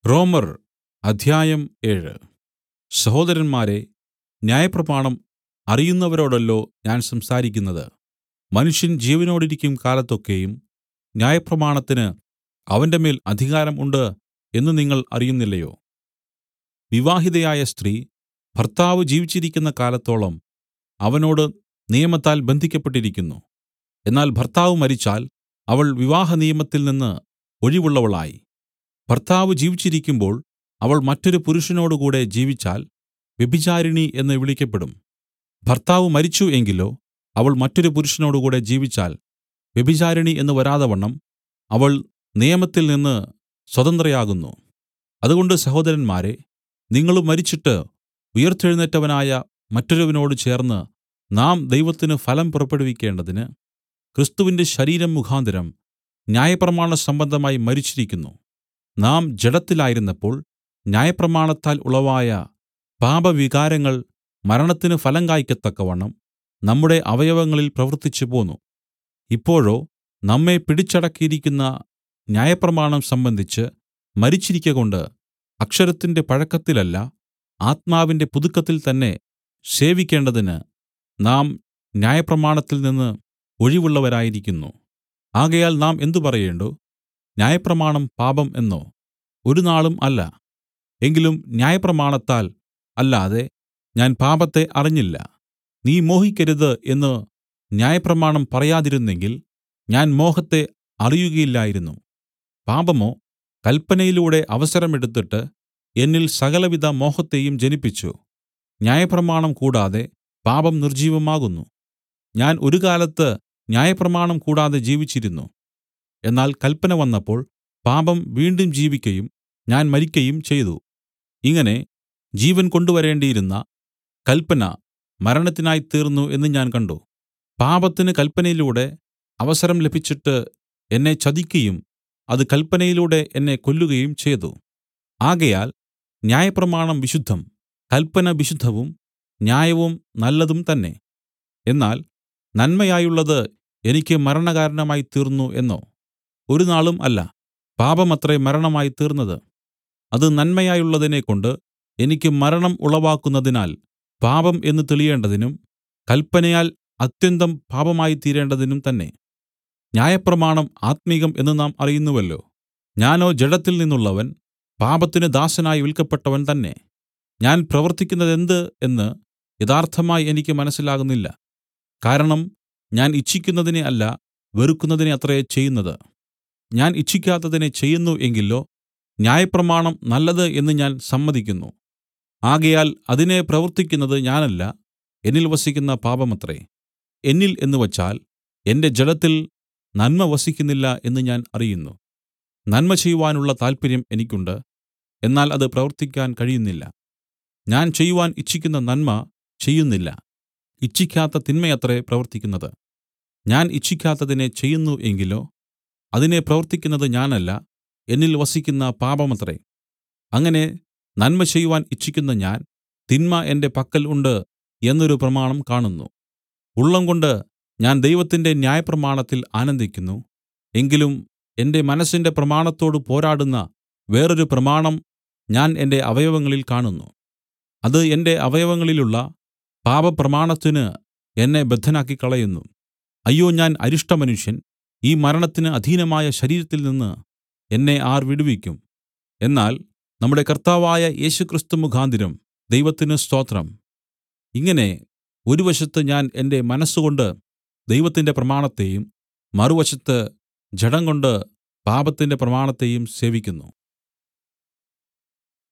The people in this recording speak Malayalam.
റോമർ അധ്യായം ഏഴ് സഹോദരന്മാരേ ന്യായപ്രമാണം അറിയുന്നവരോടല്ലോ ഞാൻ സംസാരിക്കുന്നത് മനുഷ്യൻ ജീവനോടിരിക്കും കാലത്തൊക്കെയും ന്യായപ്രമാണത്തിന് അവന്റെമേൽ അധികാരം ഉണ്ട് എന്ന് നിങ്ങൾ അറിയുന്നില്ലയോ വിവാഹിതയായ സ്ത്രീ ഭർത്താവ് ജീവിച്ചിരിക്കുന്ന കാലത്തോളം അവനോട് നിയമത്താൽ ബന്ധിക്കപ്പെട്ടിരിക്കുന്നു എന്നാൽ ഭർത്താവ് മരിച്ചാൽ അവൾ വിവാഹനിയമത്തിൽ നിന്ന് ഒഴിവുള്ളവളായി ഭർത്താവ് ജീവിച്ചിരിക്കുമ്പോൾ അവൾ മറ്റൊരു പുരുഷനോടുകൂടെ ജീവിച്ചാൽ വ്യഭിചാരിണി എന്ന് വിളിക്കപ്പെടും ഭർത്താവ് മരിച്ചു എങ്കിലോ അവൾ മറ്റൊരു പുരുഷനോടുകൂടെ ജീവിച്ചാൽ വ്യഭിചാരിണി എന്ന് വരാതവണ്ണം അവൾ നിയമത്തിൽ നിന്ന് സ്വതന്ത്രയാകുന്നു അതുകൊണ്ട് സഹോദരന്മാരേ നിങ്ങളും മരിച്ചിട്ട് ഉയിർത്തെഴുന്നേറ്റവനായ മറ്റൊരുവനോട് ചേർന്ന് നാം ദൈവത്തിന് ഫലം പുറപ്പെടുവിക്കേണ്ടതിന് ക്രിസ്തുവിന്റെ ശരീരം മുഖാന്തരം ന്യായപ്രമാണ സംബന്ധമായി മരിച്ചിരിക്കുന്നു നാം ജഡത്തിലായിരുന്നപ്പോൾ ന്യായപ്രമാണത്താൽ ഉളവായ പാപവികാരങ്ങൾ മരണത്തിന് ഫലം കായ്ക്കത്തക്കവണ്ണം നമ്മുടെ അവയവങ്ങളിൽ പ്രവർത്തിച്ചുപോന്നു ഇപ്പോഴോ നമ്മെ പിടിച്ചടക്കിയിരിക്കുന്ന ന്യായപ്രമാണം സംബന്ധിച്ച് മരിച്ചിരിക്കകൊണ്ട് അക്ഷരത്തിന്റെ പഴക്കത്തിലല്ല ആത്മാവിന്റെ പുതുക്കത്തിൽ തന്നെ സേവിക്കേണ്ടതിന് നാം ന്യായപ്രമാണത്തിൽ നിന്ന് ഒഴിവുള്ളവരായിരിക്കുന്നു ആകയാൽ നാം എന്ത് പറയേണ്ടു ന്യായപ്രമാണം പാപം എന്നോ ഒരുനാളും അല്ല എങ്കിലും ന്യായപ്രമാണത്താൽ അല്ലാതെ ഞാൻ പാപത്തെ അറിഞ്ഞില്ല നീ മോഹിക്കരുത് എന്ന് ന്യായപ്രമാണം പറയാതിരുന്നെങ്കിൽ ഞാൻ മോഹത്തെ അറിയുകയില്ലായിരുന്നു പാപമോ കല്പനയിലൂടെ അവസരമെടുത്തിട്ട് എന്നിൽ സകലവിധ മോഹത്തെയും ജനിപ്പിച്ചു ന്യായപ്രമാണം കൂടാതെ പാപം നിർജ്ജീവമാകുന്നു ഞാൻ ഒരു കാലത്ത് ന്യായപ്രമാണം കൂടാതെ ജീവിച്ചിരുന്നു എന്നാൽ കല്പന വന്നപ്പോൾ പാപം വീണ്ടും ജീവിക്കയും ഞാൻ മരിക്കയും ചെയ്തു ഇങ്ങനെ ജീവൻ കൊണ്ടുവരേണ്ടിയിരുന്ന കല്പന മരണത്തിനായി തീർന്നു എന്ന് ഞാൻ കണ്ട് പാപത്തിന് കല്പനയിലൂടെ അവസരം ലഭിച്ചിട്ട് എന്നെ ചതിക്കയും അത് കല്പനയിലൂടെ എന്നെ കൊല്ലുകയും ചെയ്തു ആകയാൽ ന്യായപ്രമാണം വിശുദ്ധം കല്പന വിശുദ്ധവും ന്യായവും നല്ലതും തന്നെ എന്നാൽ നന്മയായുള്ളത് എനിക്ക് മരണകാരണമായി തീർന്നു എന്നോ ഒരുനാളും അല്ല പാപമത്രേ മരണമായി തീർന്നത് അത് നന്മയായുള്ളതിനെക്കൊണ്ട് എനിക്ക് മരണം ഉളവാക്കുന്നതിനാൽ പാപം എന്ന് തെളിയേണ്ടതിനും കല്പനയാൽ അത്യന്തം പാപമായി തീരേണ്ടതിനും തന്നെ ന്യായപ്രമാണം ആത്മികം എന്ന് നാം അറിയുന്നുവല്ലോ ഞാനോ ജഡത്തിൽ നിന്നുള്ളവൻ പാപത്തിന് ദാസനായി വിൽക്കപ്പെട്ടവൻ തന്നെ ഞാൻ പ്രവർത്തിക്കുന്നതെന്ത് എന്ന് യഥാർത്ഥമായി എനിക്ക് മനസ്സിലാകുന്നില്ല കാരണം ഞാൻ ഇച്ഛിക്കുന്നതിനെ അല്ല വെറുക്കുന്നതിനെ അത്രേ ചെയ്യുന്നത് ഞാൻ ഇച്ഛിക്കാത്തതിനെ ചെയ്യുന്നു എങ്കിലോ ന്യായപ്രമാണം നല്ലത് എന്ന് ഞാൻ സമ്മതിക്കുന്നു ആകയാൽ അതിനെ പ്രവർത്തിക്കുന്നത് ഞാനല്ല എന്നിൽ വസിക്കുന്ന പാപമത്രേ എന്നിൽ എന്നുവച്ചാൽ എന്റെ ജഡത്തിൽ നന്മ വസിക്കുന്നില്ല എന്ന് ഞാൻ അറിയുന്നു നന്മ ചെയ്യുവാനുള്ള താല്പര്യം എനിക്കുണ്ട് എന്നാൽ അത് പ്രവർത്തിക്കാൻ കഴിയുന്നില്ല ഞാൻ ചെയ്യുവാൻ ഇച്ഛിക്കുന്ന നന്മ ചെയ്യുന്നില്ല ഇച്ഛിക്കാത്ത തിന്മയത്രേ പ്രവർത്തിക്കുന്നത് ഞാൻ ഇച്ഛിക്കാത്തതിനെ ചെയ്യുന്നു എങ്കിലോ അതിനെ പ്രവർത്തിക്കുന്നത് ഞാനല്ല എന്നിൽ വസിക്കുന്ന പാപമത്രേ അങ്ങനെ നന്മ ചെയ്യുവാൻ ഇച്ഛിക്കുന്ന ഞാൻ തിന്മ എന്റെ പക്കൽ ഉണ്ട് എന്നൊരു പ്രമാണം കാണുന്നു ഉള്ളംകൊണ്ട് ഞാൻ ദൈവത്തിന്റെ ന്യായപ്രമാണത്തിൽ ആനന്ദിക്കുന്നു എങ്കിലും എന്റെ മനസ്സിന്റെ പ്രമാണത്തോട് പോരാടുന്ന വേറൊരു പ്രമാണം ഞാൻ എന്റെ അവയവങ്ങളിൽ കാണുന്നു അത് എന്റെ അവയവങ്ങളിലുള്ള പാപപ്രമാണത്തിന് എന്നെ ബദ്ധനാക്കി കളയുന്നു അയ്യോ ഞാൻ അരിഷ്ടമനുഷ്യൻ ഈ മരണത്തിന് അധീനമായ ശരീരത്തിൽ നിന്ന് എന്നെ ആർ വിടുവിക്കും എന്നാൽ നമ്മുടെ കർത്താവായ യേശുക്രിസ്തു മുഖാന്തരം ദൈവത്തിന് സ്തോത്രം ഇങ്ങനെ ഒരു വശത്ത് ഞാൻ എന്റെ മനസ്സുകൊണ്ട് ദൈവത്തിന്റെ പ്രമാണത്തെയും മറുവശത്ത് ജഡംകൊണ്ട് പാപത്തിന്റെ പ്രമാണത്തെയും സേവിക്കുന്നു